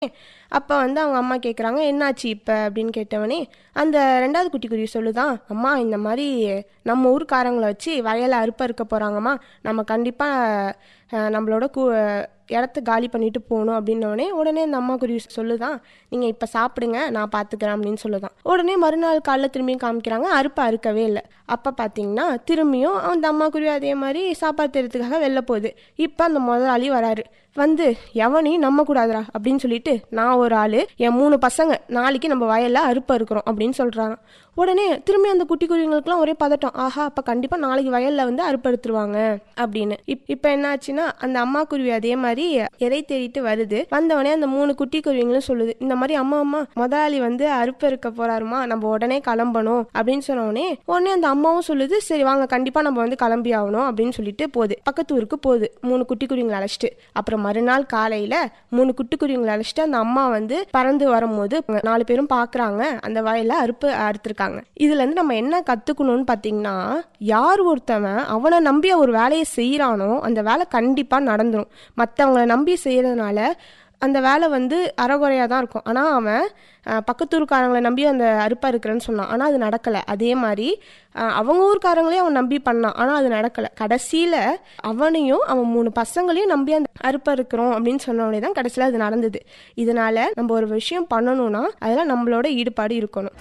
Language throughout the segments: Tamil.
அப்போ வந்து அவங்க அம்மா கேட்குறாங்க என்னாச்சு இப்போ அப்படின்னு கேட்டவனே அந்த ரெண்டாவது குட்டிக்குருவி சொல்லுதான் அம்மா இந்த மாதிரி நம்ம ஊர்க்காரங்களை வச்சு வயலை அறுப்ப இருக்க போகிறாங்கம்மா நம்ம கண்டிப்பாக நம்மளோட கூ இடத்த காலி பண்ணிட்டு போகணும் அப்படின்னோடனே உடனே அந்த அம்மா குருவி சொல்லுதான் நீங்கள் இப்போ சாப்பிடுங்க நான் பார்த்துக்கிறேன் அப்படின்னு சொல்லுதான் உடனே மறுநாள் காலைல திரும்பியும் காமிக்கிறாங்க அறுப்பை அறுக்கவே இல்லை அப்போ பார்த்தீங்கன்னா திரும்பியும் அந்த அம்மா குருவி அதே மாதிரி சாப்பாடு தரத்துக்காக வெளில போகுது இப்போ அந்த முதலாளி வராரு வந்து எவனையும் நம்ப கூடாதுடா அப்படின்னு சொல்லிட்டு நான் ஒரு ஆள் என் மூணு பசங்க நாளைக்கு நம்ம வயலில் அறுப்ப இருக்கிறோம் அப்படின்னு சொல்கிறாங்க உடனே திரும்பி அந்த குட்டி குருவிங்களுக்குலாம் ஒரே பதட்டம் ஆஹா அப்போ கண்டிப்பாக நாளைக்கு வயலில் வந்து அறுப்பெடுத்துருவாங்க அப்படின்னு இப் இப்போ என்னாச்சுன்னா அந்த அம்மா குருவி அதே மாதிரி எதை தேடிட்டு வருது வந்தவொடனே அந்த மூணு குட்டி குருவிங்களும் சொல்லுது இந்த மாதிரி அம்மா அம்மா முதலாளி வந்து அறுப்பு இருக்க போறாருமா நம்ம உடனே கிளம்பணும் அப்படின்னு சொன்ன உடனே உடனே அந்த அம்மாவும் சொல்லுது சரி வாங்க கண்டிப்பாக நம்ம வந்து கிளம்பி ஆகணும் அப்படின்னு சொல்லிட்டு போகுது பக்கத்து ஊருக்கு போகுது மூணு குட்டி குருவிங்களை அழைச்சிட்டு அப்புறம் மறுநாள் காலையில் மூணு குட்டி குருவிங்களை அழைச்சிட்டு அந்த அம்மா வந்து பறந்து வரும்போது நாலு பேரும் பார்க்குறாங்க அந்த வயலில் அறுப்பு அறுத்துருக்காங்க இதுல இருந்து நம்ம என்ன கத்துக்கணும்னு பார்த்தீங்கன்னா யார் ஒருத்தவன் அவனை நம்பி ஒரு வேலையை செய்கிறானோ அந்த வேலை கண்டிப்பாக நடந்துரும் மற்றவங்கள நம்பி செய்கிறதுனால அந்த வேலை வந்து அறகுறையாக தான் இருக்கும் ஆனால் அவன் அஹ், பக்கத்து ஊர்க்காரங்களை நம்பி அந்த அறுப்பா இருக்கிறேன்னு சொன்னான் ஆனால் அது நடக்கலை அதே மாதிரி அஹ், அவங்க ஊர்க்காரங்களையும் அவன் நம்பி பண்ணான் ஆனால் அது நடக்கலை கடைசியில் அவனையும் அவன் மூணு பசங்களையும் நம்பி அந்த அறுப்பா இருக்கிறோம் அப்படின்னு சொன்னோடனே தான் கடைசியில் அது நடந்தது இதனால நம்ம ஒரு விஷயம் பண்ணணும்னா அதில் நம்மளோட ஈடுபாடு இருக்கணும்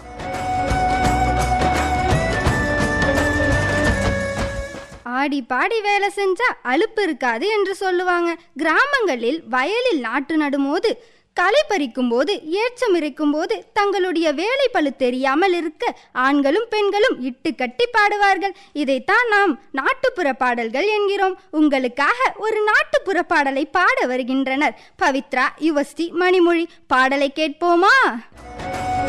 ஆடி பாடி வேலை செஞ்சா அலுப்பு இருக்காது என்று சொல்லுவாங்க கிராமங்களில் வயலில் நாற்று நடும்போது களை பறிக்கும் போது ஏற்றம் இருக்கும் போது தங்களுடைய வேலை பளு தெரியாமல் இருக்க ஆண்களும் பெண்களும் இட்டு கட்டி பாடுவார்கள் இதைத்தான் நாம் நாட்டுப்புற பாடல்கள் என்கிறோம் உங்களுக்காக ஒரு நாட்டுப்புற பாடலை பாட வருகின்றனர் பவித்ரா யுவஸ்ரீ மணிமொழி பாடலை கேட்போமா